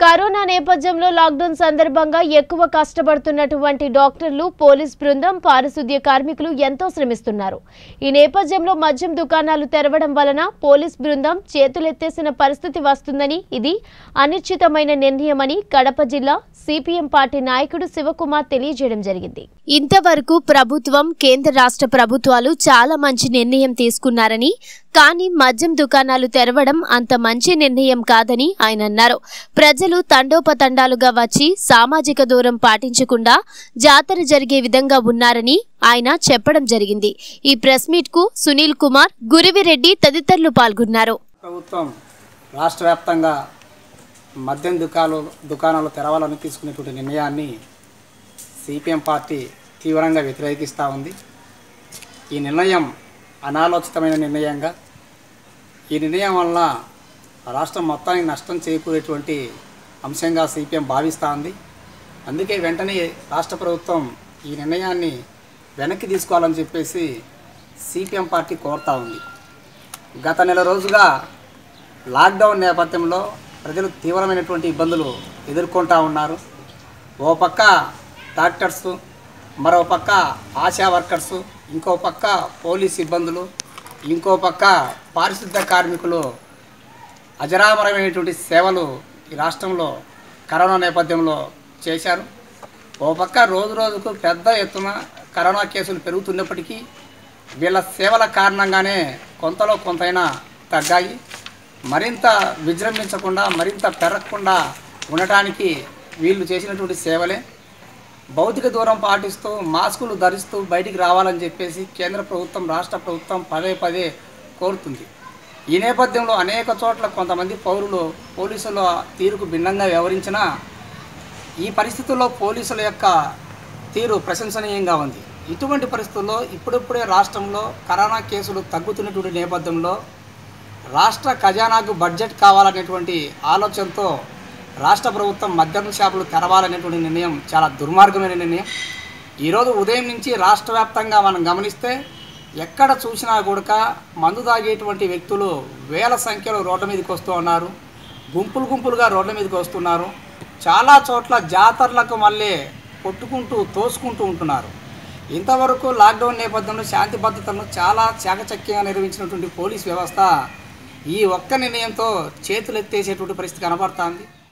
corona నేపథ్యంలో lockdown సందర్భంగా ఎక్కువ కష్టపడుతున్నటువంటి డాక్టర్లు పోలీస్ బృందం పారిశుద్ధ్య కార్మికులు ఎంతో శ్రమిస్తున్నారు ఈ నేపథ్యంలో మద్యం దుకాణాలు తెరవడం వలన పోలీస్ బృందం చేతులెత్తేసిన పరిస్థితి వస్తుందని ఇది అనిశ్చితమైన నిర్ణయమని కడప జిల్లా సిపిఎం పార్టీ నాయకుడు శివకుమార్ తెలియజేయడం జరిగింది ఇంతవరకు ప్రభుత్వం కేంద్ర రాష్ట్ర ప్రభుత్వాలు చాలా మంచి నిర్ణయం తీసుకున్నారని కానీ మద్యం దుకాణాలు తెరవడం అంత మంచి నిర్ణయం కాదని ఆయన అన్నారు ప్రజలు తండోపతండాలుగా వచ్చి సామాజిక దూరం పాటించకుండా జాతర జరిగే విధంగా ఉన్నారని ఆయన చెప్పడం జరిగింది ఈ ప్రెస్ మీట్ కు సునీల్ కుమార్ గురివిరెడ్డి తదితరులు పాల్గొన్నారు ప్రభుత్వం రాష్ట్ర వ్యాప్తంగా మద్యం దుకాణాలు దుకాణాలు తెరవాలని తీసుకునేటువంటి నిర్ణయాన్ని సిపిఎం పార్టీ తీవ్రంగా వ్యతిరేకిస్తూ ఉంది ఈ నిర్ణయం అనాలోచితమైన నిర్ణయంగా ఈ నిర్ణయం వలన రాష్ట్రం మొత్తానికి నష్టం చేకూరేటువంటి అంశంగా సిపిఎం భావిస్తూ ఉంది అందుకే వెంటనే రాష్ట్ర ప్రభుత్వం ఈ నిర్ణయాన్ని వెనక్కి తీసుకోవాలని చెప్పేసి సిపిఎం పార్టీ కోరుతూ ఉంది గత నెల రోజుగా లాక్డౌన్ నేపథ్యంలో ప్రజలు తీవ్రమైనటువంటి ఇబ్బందులు ఎదుర్కొంటూ ఉన్నారు ఓ పక్క డాక్టర్సు మరో పక్క ఆశా వర్కర్సు ఇంకో పక్క పోలీస్ ఇబ్బందులు ఇంకో పక్క పారిశుద్ధ కార్మికులు అజరామరమైనటువంటి సేవలు ఈ రాష్ట్రంలో కరోనా నేపథ్యంలో చేశారు ఓ పక్క రోజు రోజుకు పెద్ద ఎత్తున కరోనా కేసులు పెరుగుతున్నప్పటికీ వీళ్ళ సేవల కారణంగానే కొంతలో కొంతైనా తగ్గాయి మరింత విజృంభించకుండా మరింత పెరగకుండా ఉండటానికి వీళ్ళు చేసినటువంటి సేవలే భౌతిక దూరం పాటిస్తూ మాస్కులు ధరిస్తూ బయటికి రావాలని చెప్పేసి కేంద్ర ప్రభుత్వం రాష్ట్ర ప్రభుత్వం పదే పదే కోరుతుంది ఈ నేపథ్యంలో అనేక చోట్ల కొంతమంది పౌరులు పోలీసుల తీరుకు భిన్నంగా వ్యవహరించినా ఈ పరిస్థితుల్లో పోలీసుల యొక్క తీరు ప్రశంసనీయంగా ఉంది ఇటువంటి పరిస్థితుల్లో ఇప్పుడిప్పుడే రాష్ట్రంలో కరోనా కేసులు తగ్గుతున్నటువంటి నేపథ్యంలో రాష్ట్ర ఖజానాకు బడ్జెట్ కావాలనేటువంటి ఆలోచనతో రాష్ట్ర ప్రభుత్వం మద్యం షాపులు తెరవాలనేటువంటి నిర్ణయం చాలా దుర్మార్గమైన నిర్ణయం ఈరోజు ఉదయం నుంచి రాష్ట్ర వ్యాప్తంగా మనం గమనిస్తే ఎక్కడ చూసినా కూడా మందు తాగేటువంటి వ్యక్తులు వేల సంఖ్యలో రోడ్ల మీదకి వస్తూ ఉన్నారు గుంపులు గుంపులుగా రోడ్ల మీదకి వస్తున్నారు చాలా చోట్ల జాతరలకు మళ్ళీ కొట్టుకుంటూ తోసుకుంటూ ఉంటున్నారు ఇంతవరకు లాక్డౌన్ నేపథ్యంలో శాంతి భద్రతలను చాలా చాకచక్యంగా నిర్వహించినటువంటి పోలీస్ వ్యవస్థ ఈ ఒక్క నిర్ణయంతో చేతులు ఎత్తేసేటువంటి పరిస్థితి కనబడుతోంది